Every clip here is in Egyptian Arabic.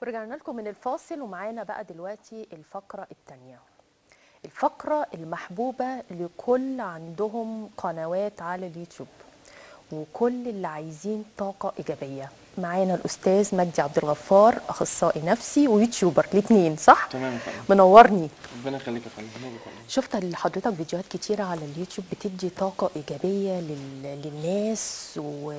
ورجعنا لكم من الفاصل ومعانا بقى دلوقتي الفقرة التانية الفقرة المحبوبة لكل عندهم قنوات على اليوتيوب وكل اللي عايزين طاقة إيجابية معانا الأستاذ مجدي عبد الغفار أخصائي نفسي ويوتيوبر الاثنين صح؟ تمام يا فندم منورني ربنا يخليك يا فندم نورك والله. شفت لحضرتك فيديوهات كتيرة على اليوتيوب بتدي طاقة إيجابية لل... للناس و...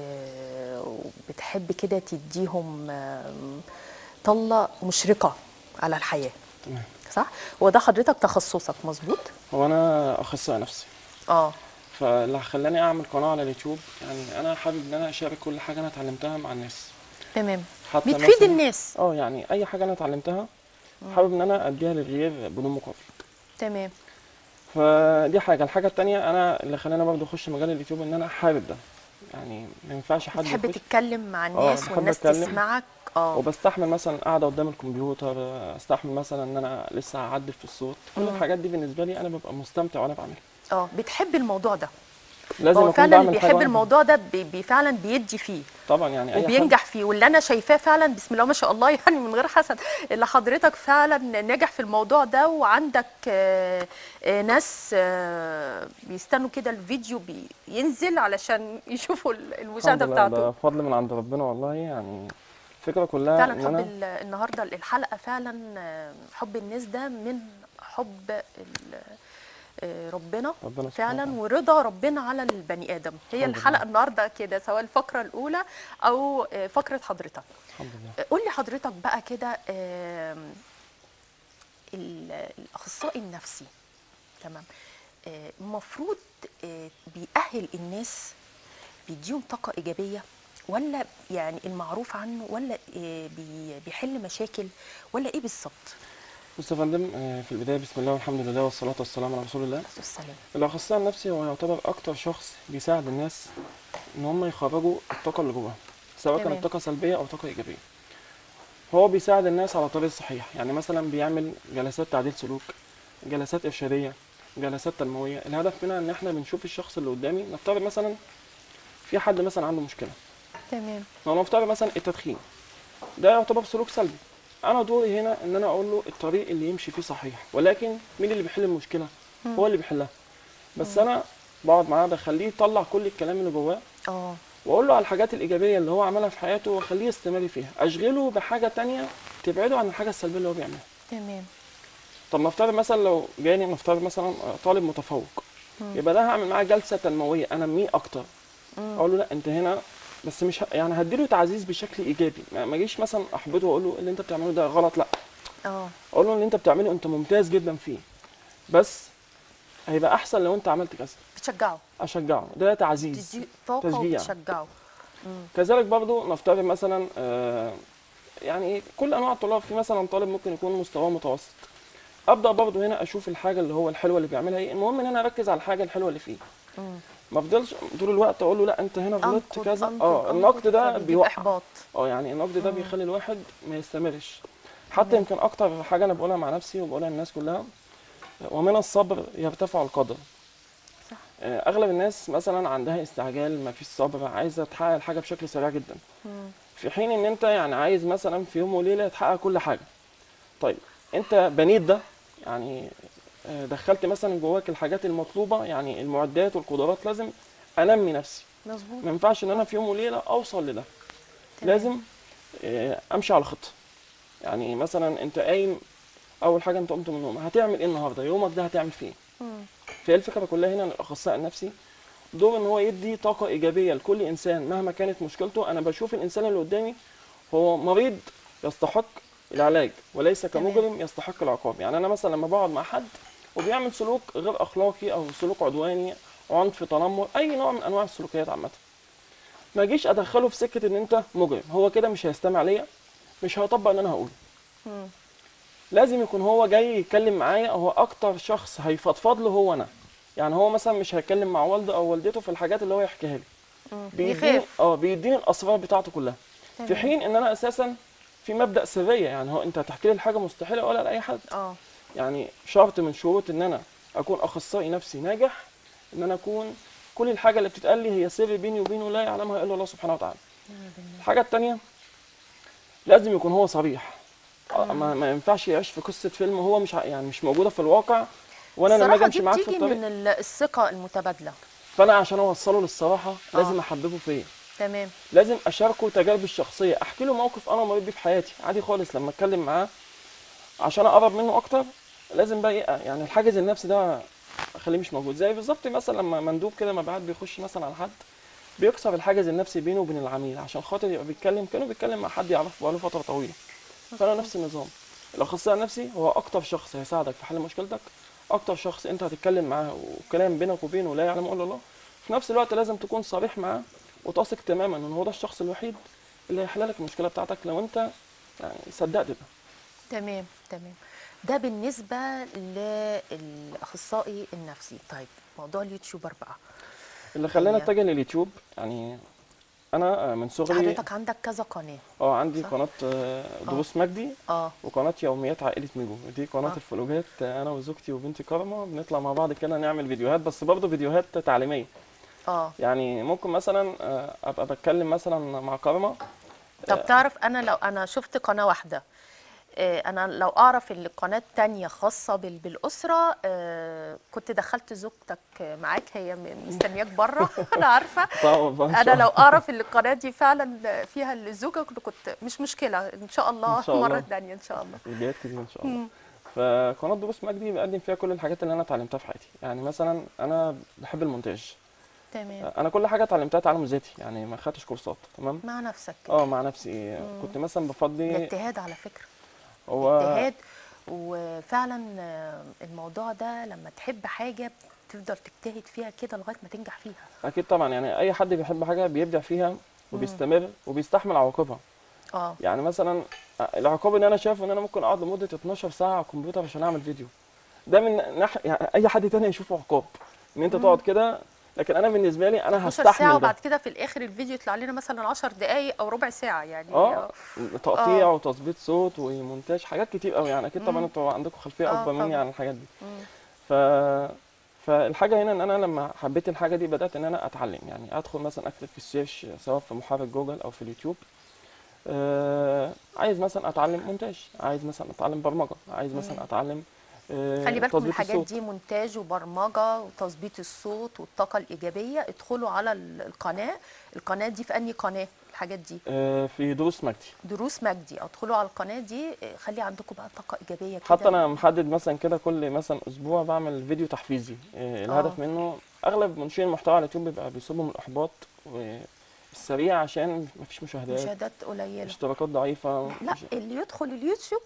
وبتحب كده تديهم آم، طلة مشرقة على الحياة تمام صح؟ هو ده حضرتك تخصصك مظبوط؟ هو انا اخصائي نفسي اه فاللي خلاني اعمل قناه على اليوتيوب يعني انا حابب ان انا اشارك كل حاجه انا اتعلمتها مع الناس تمام حتى بتفيد مثلاً- الناس اه يعني اي حاجه انا اتعلمتها حابب ان انا اديها للغير بدون مقابل تمام فدي حاجه الحاجه التانية انا اللي خلاني برضه اخش مجال اليوتيوب ان انا حابب ده يعني ما ينفعش حد بتحب يخش تتكلم مع الناس بحب والناس أتكلم. تسمعك اه وبستحمل مثلا قاعده قدام الكمبيوتر استحمل مثلا ان انا لسه هعدل في الصوت كل مم. الحاجات دي بالنسبه لي انا ببقى مستمتع وانا بعملها اه بتحب الموضوع ده لازم هو اكون فعلا اللي بعمل حاجه بيحب وأنا الموضوع ده بي بي فعلا بيدي فيه طبعا يعني اي حد وبينجح فيه واللي انا شايفاه فعلا بسم الله ما شاء الله يعني من غير حسد اللي حضرتك فعلا ناجح في الموضوع ده وعندك آه، آه، ناس آه، بيستنوا كده الفيديو بينزل علشان يشوفوا ال- الحمد المشاهده لله ده بتاعته فضل من عند ربنا والله يعني الفكره كلها فعلا ان حب انا ال- النهارده الحلقه فعلا آه، حب الناس ده من حب ال- آه، ربنا ربنا سبحانه فعلا وتعالى. ورضا ربنا على البني ادم هي الحمد الحلقه لله. النهارده كده سواء الفقره الاولى او آه، فقره حضرتك الحمد لله قول لي حضرتك بقى كده آم، ال- الاخصائي النفسي تمام آه، المفروض آه، بيأهل الناس بيديهم طاقة إيجابية ولا يعني المعروف عنه ولا آه، بي- بيحل مشاكل ولا إيه بالظبط؟ بص يا فندم آه، في البدايه بسم الله والحمد لله والصلاه والسلام على رسول الله السلام الاخصائي النفسي هو يعتبر اكتر شخص بيساعد الناس ان هم يخرجوا الطاقه اللي جواهم سواء تمام. كانت طاقه سلبيه او طاقه ايجابيه هو بيساعد الناس على الطريق الصحيح يعني مثلا بيعمل جلسات تعديل سلوك جلسات ارشاديه جلسات تنمويه الهدف منها ان احنا بنشوف الشخص اللي قدامي نفترض مثلا في حد مثلا عنده مشكله تمام لو نفترض مثلا التدخين ده يعتبر سلوك سلبي انا دوري هنا ان انا اقول له الطريق اللي يمشي فيه صحيح ولكن مين اللي بيحل المشكله هو اللي بيحلها بس انا بقعد معاه بخليه يطلع كل الكلام اللي جواه اه واقول له على الحاجات الايجابيه اللي هو عملها في حياته واخليه يستمر فيها اشغله بحاجه تانية تبعده عن الحاجه السلبيه اللي هو بيعملها تمام طب نفترض مثلا لو جاني نفترض مثلا طالب متفوق يبقى ده هعمل معاه جلسه تنمويه انميه اكتر اقول له لا انت هنا بس مش ه... يعني هديله تعزيز بشكل ايجابي ما ما اجيش مثلا احبطه واقول له اللي انت بتعمله ده غلط لا اه اقول له اللي انت بتعمله انت ممتاز جدا فيه بس هيبقى احسن لو انت عملت كذا بتشجعه اشجعه ده تعزيز تدي طاقة تشجيع. وبتشجعه كذلك برضو نفترض مثلا آه، يعني كل انواع الطلاب في مثلا طالب ممكن يكون مستواه متوسط ابدا برضو هنا اشوف الحاجه اللي هو الحلوه اللي بيعملها ايه المهم ان انا اركز على الحاجه الحلوه اللي فيه مم. ما افضلش طول الوقت اقول له لا انت هنا غلطت أنقد- كذا أنقد- اه أنقد، النقد ده فبيجيب بيوقع إحباط اه يعني النقد ده بيخلي الواحد ما يستمرش حتى يمكن اكتر حاجه انا بقولها مع نفسي وبقولها للناس كلها ومن الصبر يرتفع القدر صح. آه، اغلب الناس مثلا عندها استعجال ما فيش صبر عايزه تحقق الحاجه بشكل سريع جدا مم. في حين ان انت يعني عايز مثلا في يوم وليله تحقق كل حاجه طيب انت بنيت ده يعني آه، دخلت مثلا جواك الحاجات المطلوبه يعني المعدات والقدرات لازم انمي نفسي مظبوط ما ينفعش ان انا في يوم وليله اوصل لده تمام. لازم آه، امشي على خطه يعني مثلا انت قايم اول حاجه انت قمت من النوم هتعمل ايه النهارده يومك ده هتعمل فيه ايه مم. فهي الفكره كلها هنا إن الاخصائي النفسي دور ان هو يدي طاقه ايجابيه لكل انسان مهما كانت مشكلته انا بشوف الانسان اللي قدامي هو مريض يستحق العلاج وليس تمام. كمجرم يستحق العقاب يعني انا مثلا لما بقعد مع حد وبيعمل سلوك غير اخلاقي او سلوك عدواني عنف تنمر اي نوع من انواع السلوكيات عامه ما اجيش ادخله في سكه ان انت مجرم هو كده مش هيستمع ليا مش هيطبق اللي انا هقوله مم. لازم يكون هو جاي يتكلم معايا هو اكتر شخص هيفضفض له هو انا يعني هو مثلا مش هيتكلم مع والده او والدته في الحاجات اللي هو يحكيها لي مم. بيديني بيخاف اه بيديني الاسرار بتاعته كلها في تمام. حين ان انا اساسا في مبدا سريه يعني هو انت هتحكي لي الحاجه مستحيله اقولها لاي حد اه يعني شرط من شروط ان انا اكون اخصائي نفسي ناجح ان انا اكون كل الحاجه اللي بتتقال لي هي سر بيني وبينه لا يعلمها الا الله سبحانه وتعالى الحاجه الثانيه لازم يكون هو صريح آه، ما, ما ينفعش يعيش في قصه فيلم هو مش ع- يعني مش موجوده في الواقع وانا لما اجي الصراحه امشي دي معاك في بتيجي الطريق من ال- الثقه المتبادله فانا عشان اوصله للصراحه لازم آه. احببه فيا تمام لازم اشاركه تجاربي الشخصيه احكي له موقف انا مريت بيه في حياتي عادي خالص لما اتكلم معاه عشان اقرب منه اكتر لازم بقى ايه يعني الحاجز النفسي ده اخليه مش موجود زي بالظبط مثلا لما مندوب كده مبيعات بيخش مثلا على حد بيكسر الحاجز النفسي بينه وبين العميل عشان خاطر يبقى بيتكلم كانه بيتكلم مع حد يعرفه بقاله فتره طويله فانا نفس النظام الاخصائي النفسي هو اكتر شخص هيساعدك في حل مشكلتك اكتر شخص انت هتتكلم معاه وكلام بينك وبينه لا يعلم الا الله في نفس الوقت لازم تكون صريح معاه وتثق تماما ان هو ده الشخص الوحيد اللي هيحل لك المشكله بتاعتك لو انت يعني صدقت ده تمام تمام ده بالنسبه للاخصائي النفسي طيب موضوع اليوتيوبر بقى اللي خلاني هي- اتجه لليوتيوب يعني انا آه، من صغري حضرتك عندك كذا قناه اه عندي صح؟ قناه آه، دروس مجدي اه وقناه يوميات عائله ميجو دي قناه آه. الفلوجات آه، انا وزوجتي وبنتي كرمه بنطلع مع بعض كده نعمل فيديوهات بس برضه فيديوهات تعليميه اه يعني ممكن مثلا آه، ابقى بتكلم مثلا مع كرمه طب تعرف انا لو انا شفت قناه واحده آه، انا لو اعرف ان القناه التانية خاصه بال- بالاسره آه، كنت دخلت زوجتك معاك هي م- مستنياك بره انا عارفه طبعا انا لو اعرف ان القناه دي فعلا فيها الزوجه كنت كنت مش مشكله ان شاء الله إن شاء الله. مره تانية ان شاء الله فيديوهات كتير ان شاء الله فقناه دروس مجدي بقدم فيها كل الحاجات اللي انا اتعلمتها في حياتي يعني مثلا انا بحب المونتاج تمام انا كل حاجه اتعلمتها تعلم ذاتي يعني ما خدتش كورسات تمام مع نفسك اه مع نفسي كنت مثلا ده بفضي اجتهاد على فكره هو اجتهاد وفعلا آه، الموضوع ده لما تحب حاجه تفضل تجتهد فيها كده لغايه ما تنجح فيها اكيد طبعا يعني اي حد بيحب حاجه بيبدع فيها وبيستمر وبيستحمل عواقبها اه يعني مثلا العقاب اللي انا شايفه ان انا ممكن اقعد لمده 12 ساعه على الكمبيوتر عشان اعمل فيديو ده من ناحيه يعني اي حد تاني يشوفه عقاب ان انت تقعد كده لكن انا بالنسبه لي انا 12 ساعه هستحمل ده وبعد كده في الاخر الفيديو يطلع لنا مثلا 10 دقائق او ربع ساعه يعني اه تقطيع آه. وتظبيط صوت ومونتاج حاجات كتير قوي يعني اكيد طبعا انتوا عندكم خلفيه آه اكبر مني طبعاً. عن الحاجات دي مم. ف فالحاجه هنا ان انا لما حبيت الحاجه دي بدات ان انا اتعلم يعني ادخل مثلا اكتب في السيرش سواء في محرك جوجل او في اليوتيوب آه عايز مثلا اتعلم مونتاج عايز مثلا اتعلم برمجه عايز مثلا اتعلم آه خلي بالكم من تظبيط الحاجات الصوت. دي مونتاج وبرمجه وتظبيط الصوت والطاقه الايجابيه ادخلوا على ال- القناه القناه دي في انهي قناه الحاجات دي آه في دروس مجدي دروس مجدي ادخلوا على القناه دي اه، خلي عندكم بقى طاقه ايجابيه كده حتى انا محدد مثلا كده كل مثلا اسبوع بعمل فيديو تحفيزي آه، الهدف آه. منه اغلب منشئين المحتوى على اليوتيوب بيبقى بيصيبهم الاحباط السريع عشان مفيش مشاهدات مشاهدات قليله اشتراكات ضعيفه لا مش- اللي يدخل اليوتيوب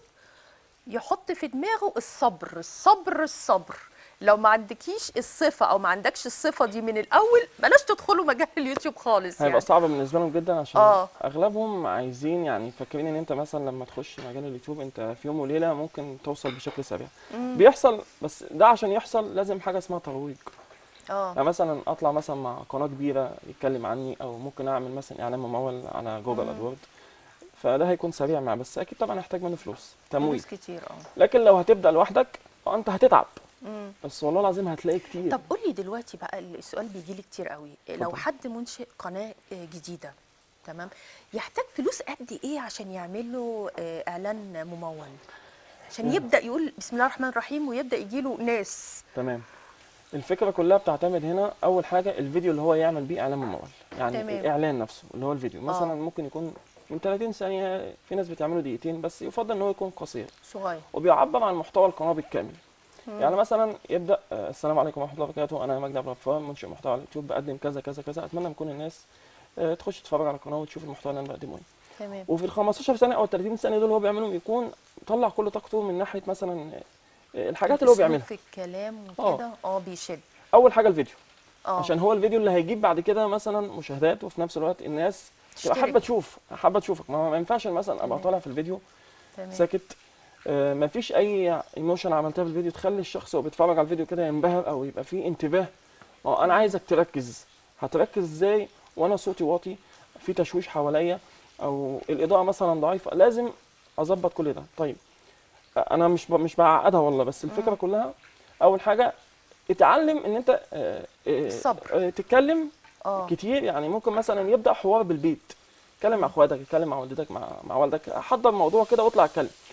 يحط في دماغه الصبر الصبر الصبر لو ما عندكيش الصفه او ما عندكش الصفه دي من الاول بلاش تدخلوا مجال اليوتيوب خالص هيبقى يعني صعب بالنسبه لهم جدا عشان آه. اغلبهم عايزين يعني فاكرين ان انت مثلا لما تخش مجال اليوتيوب انت في يوم وليله ممكن توصل بشكل سريع بيحصل بس ده عشان يحصل لازم حاجه اسمها ترويج اه يعني مثلا اطلع مثلا مع قناه كبيره يتكلم عني او ممكن اعمل مثلا اعلان ممول على جوجل ادورد فده هيكون سريع معاه بس اكيد طبعا هيحتاج منه فلوس تمويل فلوس كتير اه لكن لو هتبدا لوحدك اه انت هتتعب مم. بس والله العظيم هتلاقي كتير طب قول لي دلوقتي بقى السؤال بيجي لي كتير قوي لو اتفضل. حد منشئ قناه آه، جديده تمام يحتاج فلوس قد ايه عشان يعمل له آه، اعلان ممول عشان يبدا يقول بسم الله الرحمن الرحيم ويبدا يجي له ناس تمام الفكره كلها بتعتمد هنا اول حاجه الفيديو اللي هو يعمل بيه اعلان ممول يعني تمام. الاعلان نفسه اللي هو الفيديو مثلا ممكن يكون من 30 ثانيه في ناس بتعمله دقيقتين بس يفضل ان هو يكون قصير صغير وبيعبر عن محتوى القناه بالكامل يعني مثلا يبدا آه، السلام عليكم ورحمه الله وبركاته انا مجدي عبد الغفار منشئ محتوى على اليوتيوب بقدم كذا كذا كذا اتمنى تكون الناس آه، تخش تتفرج على القناه وتشوف المحتوى اللي انا بقدمه إيه. تمام وفي ال 15 ثانيه او ال 30 ثانيه دول هو بيعملهم يكون طلع كل طاقته من ناحيه مثلا آه، الحاجات اللي هو الأسلوب بيعملها في الكلام آه. وكده اه بيشد اول حاجه الفيديو اه عشان هو الفيديو اللي هيجيب بعد كده مثلا مشاهدات وفي نفس الوقت الناس تبقى تشترك. حابه تشوف حابه تشوفك ما ما ينفعش مثلا ابقى تمام. طالع في الفيديو تمام ساكت آه، مفيش اي ايموشن عملتها في الفيديو تخلي الشخص وهو بيتفرج على الفيديو كده ينبهر او يبقى فيه انتباه ما هو انا عايزك تركز هتركز ازاي وانا صوتي واطي في تشويش حواليا او الاضاءه مثلا ضعيفه لازم اظبط كل ده طيب آه، انا مش ب- مش بعقدها والله بس الفكره كلها اول حاجه اتعلم ان انت آه، آه، الصبر. آه، تتكلم اه كتير يعني ممكن مثلا يبدا حوار بالبيت اتكلم مع اخواتك اتكلم مع والدتك مع مع والدك حضر موضوع كده واطلع اتكلم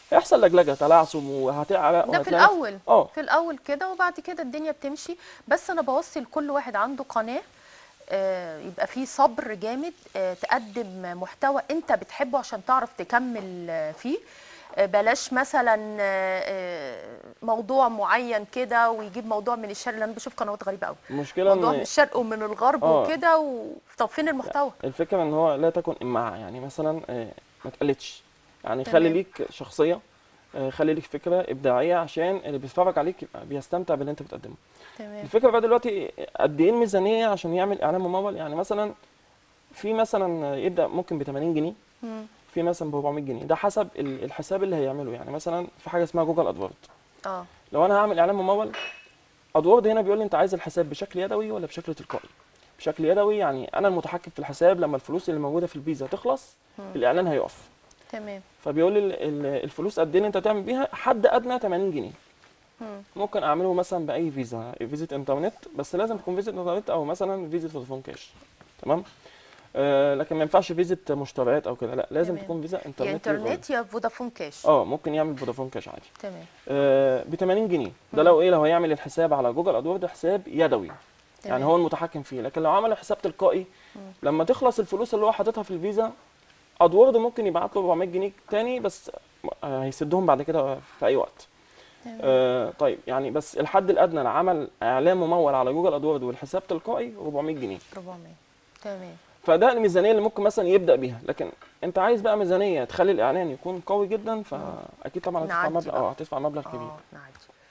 هيحصل لجلجه تلعثم وهتعرق ده في وهتلاقي نفس- الاول اه في الاول كده وبعد كده الدنيا بتمشي بس انا بوصي لكل واحد عنده قناه آه، يبقى فيه صبر جامد آه، تقدم محتوى انت بتحبه عشان تعرف تكمل آه، فيه آه، بلاش مثلا آه، آه، موضوع معين كده ويجيب موضوع من الشرق لان انا بشوف قنوات غريبه قوي المشكله موضوع من ان الشرق ومن الغرب آه. وكده و... طب فين المحتوى الفكره ان هو لا تكن امعه يعني مثلا آه، ما تقلدش يعني تمام. خلي ليك شخصيه آه، خلي ليك فكره ابداعيه عشان اللي بيتفرج عليك يبقى بيستمتع باللي انت بتقدمه تمام الفكره بقى دلوقتي قد ايه الميزانيه عشان يعمل اعلان ممول يعني مثلا في مثلا يبدا ممكن ب 80 جنيه مم. في مثلا ب 400 جنيه ده حسب ال- الحساب اللي هيعمله يعني مثلا في حاجه اسمها جوجل ادورد اه لو انا هعمل اعلان ممول ادورد هنا بيقول لي انت عايز الحساب بشكل يدوي ولا بشكل تلقائي بشكل يدوي يعني انا المتحكم في الحساب لما الفلوس اللي موجوده في الفيزا تخلص الاعلان هيقف تمام فبيقول لي ال- ال- الفلوس قد ايه اللي انت تعمل بيها حد ادنى 80 جنيه مم. ممكن اعمله مثلا باي فيزا فيزا انترنت بس لازم تكون فيزا انترنت او مثلا فيزا فودافون كاش تمام آه لكن ما ينفعش فيزا مشتريات او كده لا لازم تمام. تكون فيزا يا انترنت انترنت يا فودافون كاش اه ممكن يعمل فودافون كاش عادي تمام آه ب 80 جنيه ده لو ايه لو هيعمل الحساب على جوجل ادورد حساب يدوي يعني تمام. هو المتحكم فيه لكن لو عمل حساب تلقائي لما تخلص الفلوس اللي هو حاططها في الفيزا ادورد ممكن يبعت له 400 جنيه تاني بس آه، هيسدهم بعد كده في اي وقت تمام. آه طيب يعني بس الحد الادنى لعمل اعلان ممول على جوجل ادورد والحساب تلقائي 400 جنيه 400 تمام فده الميزانيه اللي ممكن مثلا يبدا بيها لكن انت عايز بقى ميزانيه تخلي الاعلان يكون قوي جدا فاكيد طبعا هتدفع نعدي مبلغ بقى. اه هتدفع مبلغ كبير اه نعدي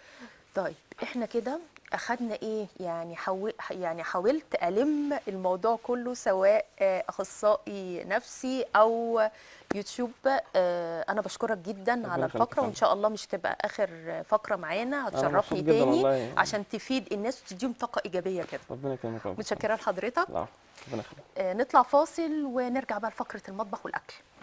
طيب احنا كده اخدنا ايه يعني حو... يعني حاولت الم الموضوع كله سواء آه، اخصائي نفسي او يوتيوب آه، انا بشكرك جدا ربنا على يخليك الفقره يا وان شاء الله مش تبقى اخر فقره معانا مبسوط هتشرفني جدا تاني والله. عشان تفيد الناس وتديهم طاقه ايجابيه كده ربنا يكرمك يا رب متشكره لحضرتك العفو ربنا يخليك آه، نطلع فاصل ونرجع بقى لفقره المطبخ والاكل